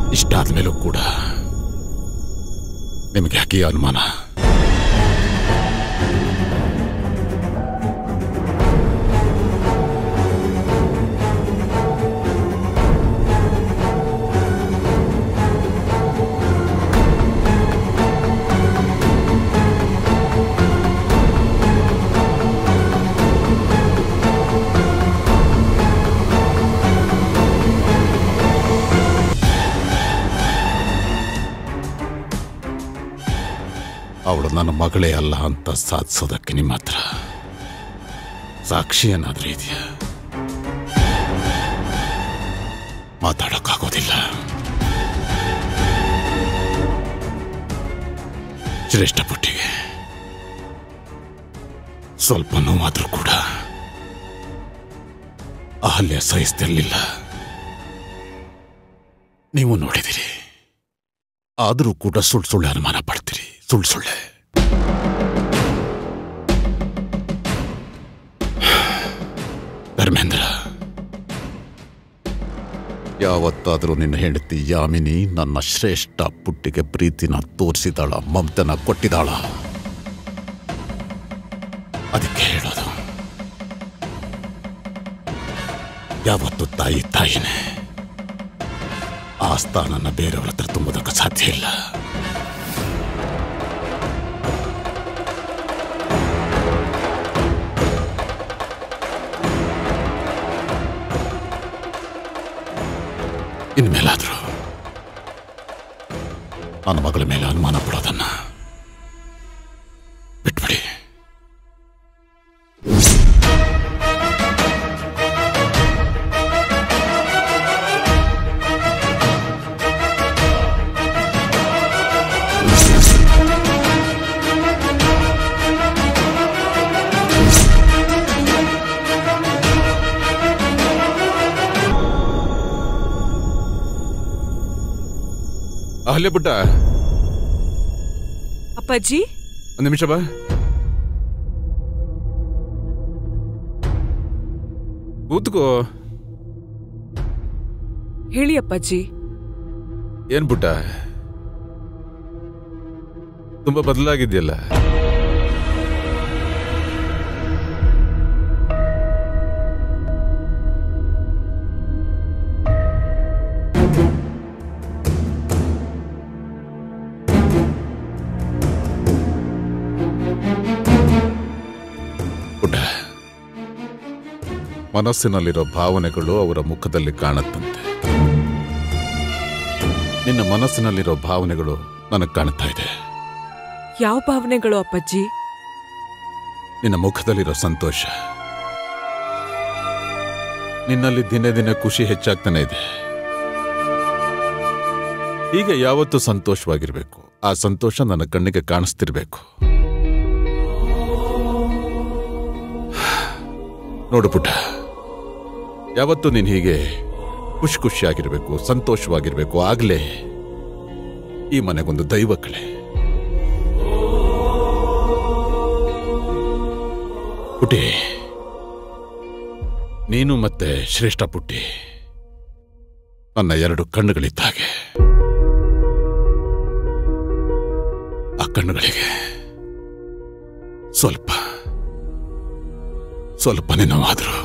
ಇಷ್ಟಾದ ಮೇಲೂ ಕೂಡ ನಿಮಗೆ ಯಾಕೆ ಈ ಅನುಮಾನ ಅವಳು ನನ್ನ ಮಗಳೇ ಅಲ್ಲ ಅಂತ ಸಾಧಿಸೋದಕ್ಕೆ ನಿಮ್ಮ ಹತ್ರ ಸಾಕ್ಷಿ ಏನಾದ್ರೂ ಇದೆಯಾ ಮಾತಾಡೋಕ್ಕಾಗೋದಿಲ್ಲ ಶ್ರೇಷ್ಠ ಪುಟ್ಟಿಗೆ ಸ್ವಲ್ಪ ನೋವಾದ್ರೂ ಕೂಡ ಅಹಲ್ಯ ಸಹಿಸ್ತಿರ್ಲಿಲ್ಲ ನೀವು ನೋಡಿದಿರಿ ಆದರೂ ಕೂಡ ಸುಳ್ಳು ಸುಳ್ಳು ಅನುಮಾನ ಪಡ್ತೀರಿ ಸುಳ್ಳು ಸುಳ್ಳೆ ಧರ್ಮೇಂದ್ರ ಯಾವತ್ತಾದರೂ ನಿನ್ನ ಹೆಂಡತಿ ಯಾಮಿನಿ ನನ್ನ ಶ್ರೇಷ್ಠ ಪುಟ್ಟಿಗೆ ಪ್ರೀತಿನ ತೋರಿಸಿದಾಳ ಮಮತನ ಕೊಟ್ಟಿದಾಳ ಅದಕ್ಕೆ ಹೇಳೋದು ಯಾವತ್ತು ತಾಯಿ ತಾಯಿನೇ ಆ ಸ್ಥಾನನ ಬೇರೆಯವ್ರ ಹತ್ರ ತುಂಬೋದಕ್ಕೆ ಸಾಧ್ಯ ಇಲ್ಲ ಇನ್ಮೇಲಾದ್ರೂ ನನ್ನ ಮಗಳ ಮೇಲೆ ಅನುಮಾನ ಪಡೋದನ್ನ ಬಿಟ್ಬಿಡಿ ಅಲ್ಲೇ ಪುಟ್ಟ ಅಪ್ಪಾಜಿ ಒಂದು ನಿಮಿಷ ಬಾ ಕೂತ್ಕೋ ಹೇಳಿ ಅಪ್ಪಾಜಿ ಏನ್ ಪುಟ್ಟ ತುಂಬಾ ಬದಲಾಗಿದ್ಯಲ್ಲ ಪುಟ್ಟ ಮನಸ್ಸಿನಲ್ಲಿರೋ ಭಾವನೆಗಳು ಅವರ ಮುಖದಲ್ಲಿ ಕಾಣುತ್ತಂತೆ ನಿನ್ನ ಮನಸ್ಸಿನಲ್ಲಿರೋ ಭಾವನೆಗಳು ನನಗೆ ಕಾಣ್ತಾ ಇದೆ ಯಾವ ಭಾವನೆಗಳು ಅಪ್ಪಾಜಿ ನಿನ್ನ ಮುಖದಲ್ಲಿರೋ ಸಂತೋಷ ನಿನ್ನಲ್ಲಿ ದಿನೇ ದಿನೇ ಖುಷಿ ಹೆಚ್ಚಾಗ್ತಾನೆ ಇದೆ ಹೀಗೆ ಯಾವತ್ತೂ ಸಂತೋಷವಾಗಿರ್ಬೇಕು ಆ ಸಂತೋಷ ನನ್ನ ಕಣ್ಣಿಗೆ ಕಾಣಿಸ್ತಿರ್ಬೇಕು ನೋಡು ಪುಟ್ಟ ಯಾವತ್ತೂ ನೀನು ಹೀಗೆ ಖುಷಿ ಖುಷಿಯಾಗಿರ್ಬೇಕು ಸಂತೋಷವಾಗಿರ್ಬೇಕು ಆಗ್ಲೇ ಈ ಮನೆಗೊಂದು ದೈವ ಕಳೆ ಪುಟಿ ನೀನು ಮತ್ತೆ ಶ್ರೇಷ್ಠ ಪುಟ್ಟಿ ನನ್ನ ಎರಡು ಕಣ್ಣುಗಳಿದ್ದ ಹಾಗೆ ಆ ಕಣ್ಣುಗಳಿಗೆ ಸ್ವಲ್ಪ ಸ್ವಲ್ಪ ನೋವಾದ್ರು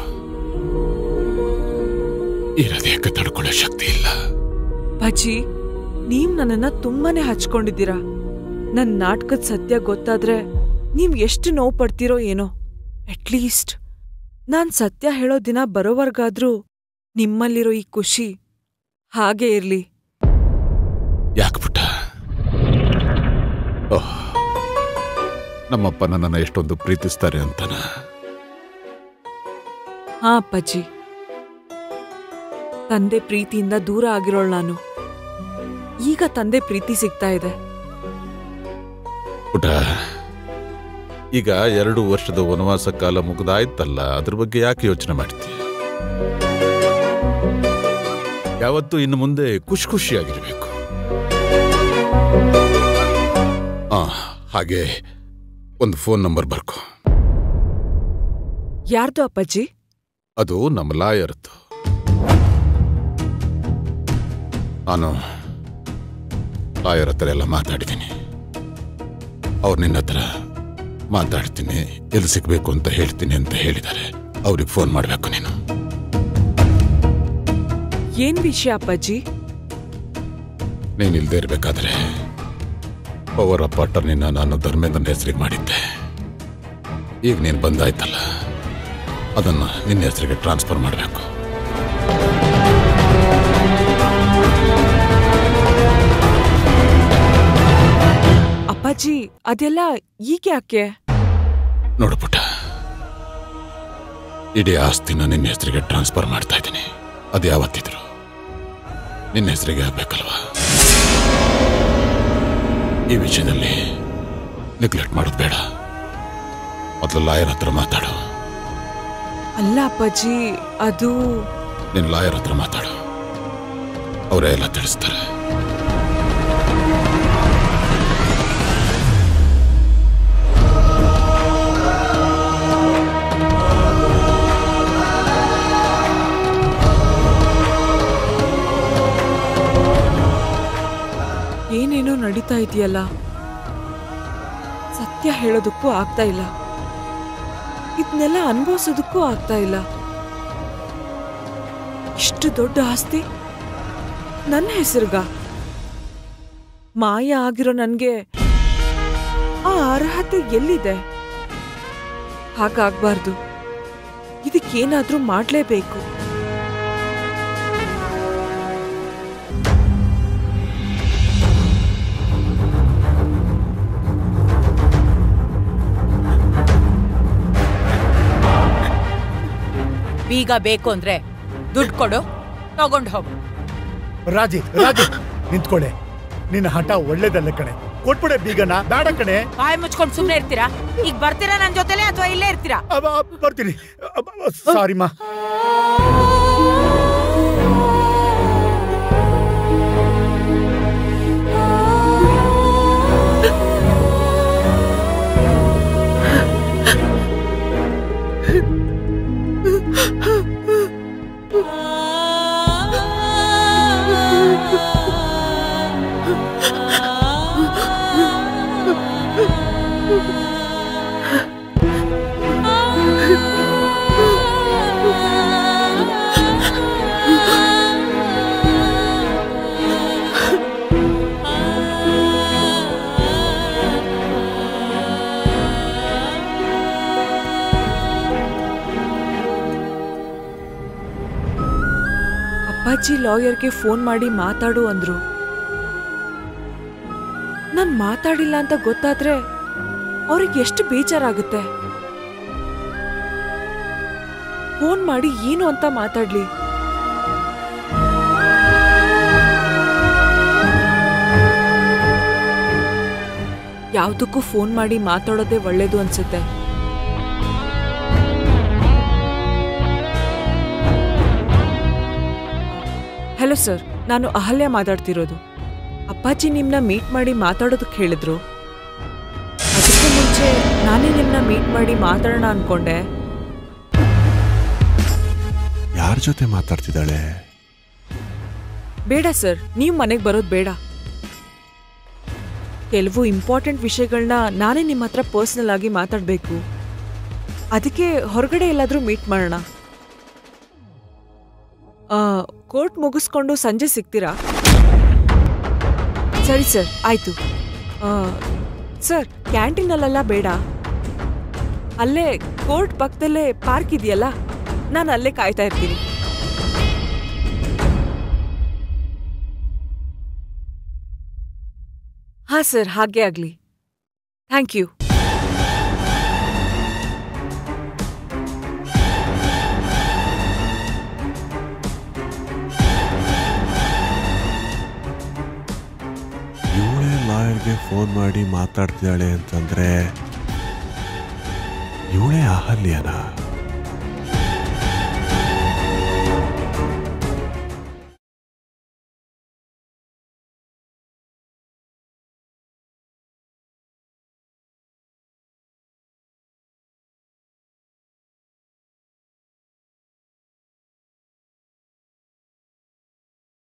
ಈ ಹೃದಯಕ್ಕೆ ತಡ್ಕೊಳ್ಳೋ ಶಕ್ತಿ ಇಲ್ಲ ಅಪ್ಪಾಜಿ ನೀವ್ ನನ್ನನ್ನ ತುಂಬಾನೇ ಹಚ್ಕೊಂಡಿದ್ದೀರಾ ನನ್ ನಾಟಕದ ಸತ್ಯ ಗೊತ್ತಾದ್ರೆ ನೀವ್ ಎಷ್ಟು ನೋವು ಪಡ್ತೀರೋ ಏನೋ ಅಟ್ಲೀಸ್ಟ್ ನಾನ್ ಸತ್ಯ ಹೇಳೋ ದಿನ ಬರೋವರ್ಗಾದ್ರೂ ನಿಮ್ಮಲ್ಲಿರೋ ಈ ಖುಷಿ ಹಾಗೇ ಇರ್ಲಿ ಯಾಕೆ ಪುಟ್ಟ ಓಹ್ ನಮ್ಮಪ್ಪ ನನ್ನನ್ನು ಎಷ್ಟೊಂದು ಪ್ರೀತಿಸ್ತಾರೆ ಅಂತನ ಹಾ ಅಪ್ಪಾಜಿ ತಂದೆ ಪ್ರೀತಿಯಿಂದ ದೂರ ಆಗಿರೋಳ್ ನಾನು ಈಗ ತಂದೆ ಪ್ರೀತಿ ಸಿಗ್ತಾ ಇದೆ ಪುಟ ಈಗ ಎರಡು ವರ್ಷದ ವನವಾಸ ಕಾಲ ಮುಗಿದಾಯ್ತಲ್ಲ ಅದ್ರ ಬಗ್ಗೆ ಯಾಕೆ ಯೋಚನೆ ಮಾಡ್ತೀಯ ಯಾವತ್ತೂ ಇನ್ನು ಮುಂದೆ ಖುಷಿ ಖುಷಿಯಾಗಿರ್ಬೇಕು ಆ ಹಾಗೆ ಒಂದು ಫೋನ್ ನಂಬರ್ ಬರ್ಕೊ ಯಾರ್ದು ಅಪ್ಪಾಜಿ ಅದು ನಮ್ಮ ಲಾಯರ್ದು ನಾನು ಲಾಯರ್ ಹತ್ರ ಎಲ್ಲ ಮಾತಾಡಿದ್ದೀನಿ ಅವ್ರು ನಿನ್ನ ಹತ್ರ ಮಾತಾಡ್ತೀನಿ ಎಲ್ಲಿ ಸಿಗ್ಬೇಕು ಅಂತ ಹೇಳ್ತೀನಿ ಅಂತ ಹೇಳಿದ್ದಾರೆ ಅವ್ರಿಗೆ ಫೋನ್ ಮಾಡಬೇಕು ನೀನು ಏನ್ ವಿಷಯ ಅಪ್ಪಾಜಿ ನೀನು ಇಲ್ಲದೆ ಇರಬೇಕಾದ್ರೆ ಪವರ್ ಅಪ್ ಅಟರ್ನಿನ ನಾನು ಧರ್ಮೇಂದ್ರನ ಹೆಸರಿಗೆ ಮಾಡಿದ್ದೆ ಈಗ ನೀನು ಬಂದಾಯ್ತಲ್ಲ ಅದನ್ನು ನಿನ್ನ ಹೆಸರಿಗೆ ಟ್ರಾನ್ಸ್ಫರ್ ಮಾಡಬೇಕು ಅಪ್ಪಾಜಿ ಅದೆಲ್ಲ ಈಗ ಯಾಕೆ ನೋಡು ಪುಟ್ಟ ಇಡೀ ಆಸ್ತಿನ ನಿನ್ನ ಹೆಸರಿಗೆ ಟ್ರಾನ್ಸ್ಫರ್ ಮಾಡ್ತಾ ಇದ್ದೀನಿ ಅದು ಯಾವತ್ತಿದ್ರು ನಿನ್ನ ಹೆಸರಿಗೆ ಆಗ್ಬೇಕಲ್ವಾ ಈ ವಿಷಯದಲ್ಲಿ ನೆಗ್ಲೆಕ್ಟ್ ಮಾಡೋದು ಬೇಡ ಮೊದಲು ಲಾಯರ್ ಹತ್ರ ಮಾತಾಡು ಅಲ್ಲ ಅಪ್ಪಾಜಿ ಅದು ನಿನ್ನ ಲಾಯರ್ ಹತ್ರ ಮಾತಾಡು ಅವರೇ ಎಲ್ಲ ತಿಳಿಸ್ತಾರೆ ಏನೇನೋ ನಡೀತಾ ಇದೆಯಲ್ಲ ಸತ್ಯ ಹೇಳೋದಕ್ಕೂ ಆಗ್ತಾ ಇಲ್ಲ ಇದನ್ನೆಲ್ಲ ಅನುಭವಿಸೋದಕ್ಕೂ ಆಗ್ತಾ ಇಲ್ಲ ಇಷ್ಟು ದೊಡ್ಡ ಆಸ್ತಿ ನನ್ನ ಹೆಸರ್ಗ ಮಾಯ ಆಗಿರೋ ನನ್ಗೆ ಆ ಅರ್ಹತೆ ಎಲ್ಲಿದೆ ಹಾಗಾಗ್ಬಾರ್ದು ಇದಕ್ಕೇನಾದ್ರೂ ಮಾಡ್ಲೇಬೇಕು ಬೀಗ ಬೇಕು ಅಂದ್ರೆ ದುಡ್ಡು ಕೊಡು ತಗೊಂಡು ಹೋಗು ರಾಜಿ ರಾಜಿ ನಿಂತ್ಕೊಳ್ಳೆ ನಿನ್ನ ಹಠ ಒಳ್ಳೇದಲ್ಲ ಕಣೆ ಕೊಟ್ಬಿಡೆ ಬೀಗನ ಬೇಡ ಕಣೆ ಬಾಯಿ ಮುಚ್ಕೊಂಡು ಸುಮ್ಮನೆ ಇರ್ತೀರಾ ಈಗ ಬರ್ತೀರಾ ನನ್ನ ಜೊತೆಲೆ ಅಥವಾ ಇಲ್ಲೇ ಇರ್ತೀರಾ ಅಬ್ಬ, ಬರ್ತೀನಿ ಸಾರಿ ಮಾ ಅಪ್ಪಾಜಿ ಲಾಯರ್ಗೆ ಫೋನ್ ಮಾಡಿ ಮಾತಾಡು ಅಂದ್ರು ನಾನ್ ಮಾತಾಡಿಲ್ಲ ಅಂತ ಗೊತ್ತಾದ್ರೆ ಅವ್ರಿಗೆ ಎಷ್ಟು ಬೇಜಾರಾಗುತ್ತೆ ಫೋನ್ ಮಾಡಿ ಏನು ಅಂತ ಮಾತಾಡ್ಲಿ ಯಾವ್ದಕ್ಕೂ ಫೋನ್ ಮಾಡಿ ಮಾತಾಡೋದೇ ಒಳ್ಳೇದು ಅನ್ಸುತ್ತೆ ಹಲೋ ಸರ್ ನಾನು ಅಹಲ್ಯ ಮಾತಾಡ್ತಿರೋದು ಅಪ್ಪಾಜಿ ನಿಮ್ನ ಮೀಟ್ ಮಾಡಿ ಮಾತಾಡೋದಕ್ಕೆ ಹೇಳಿದ್ರು ಅದಕ್ಕೂ ಮುಂಚೆ ನಾನೇ ನಿಮ್ನ ಮೀಟ್ ಮಾಡಿ ಮಾತಾಡೋಣ ಅನ್ಕೊಂಡೆ ಯಾರ ಜೊತೆ ಮಾತಾಡ್ತಿದ್ದಾಳೆ ಬೇಡ ಸರ್ ನೀವು ಮನೆಗೆ ಬರೋದು ಬೇಡ ಕೆಲವು ಇಂಪಾರ್ಟೆಂಟ್ ವಿಷಯಗಳನ್ನ ನಾನೇ ನಿಮ್ಮ ಹತ್ರ ಪರ್ಸ್ನಲ್ ಆಗಿ ಮಾತಾಡಬೇಕು ಅದಕ್ಕೆ ಹೊರಗಡೆ ಎಲ್ಲಾದರೂ ಮೀಟ್ ಮಾಡೋಣ ಕೋರ್ಟ್ ಮುಗಿಸ್ಕೊಂಡು ಸಂಜೆ ಸಿಗ್ತೀರಾ ಸರಿ ಸರ್ ಆಯ್ತು ಆ, ಸರ್ ಕ್ಯಾಂಟೀನಲ್ಲೆಲ್ಲ ಬೇಡ ಅಲ್ಲೇ ಕೋರ್ಟ್ ಪಕ್ಕದಲ್ಲೇ ಪಾರ್ಕ್ ಇದೆಯಲ್ಲ ನಾನು ಅಲ್ಲೇ ಕಾಯ್ತಾ ಇರ್ತೀನಿ ಹಾ ಸರ್ ಹಾಗೆ ಆಗ್ಲಿ ಥ್ಯಾಂಕ್ ಯು ಇವಳೇ ಲಾಯರ್ಗೆ ಫೋನ್ ಮಾಡಿ ಮಾತಾಡ್ತಿದ್ದಾಳೆ ಅಂತಂದ್ರೆ ಇವಳೇ ಅಹಲ್ಯನಾ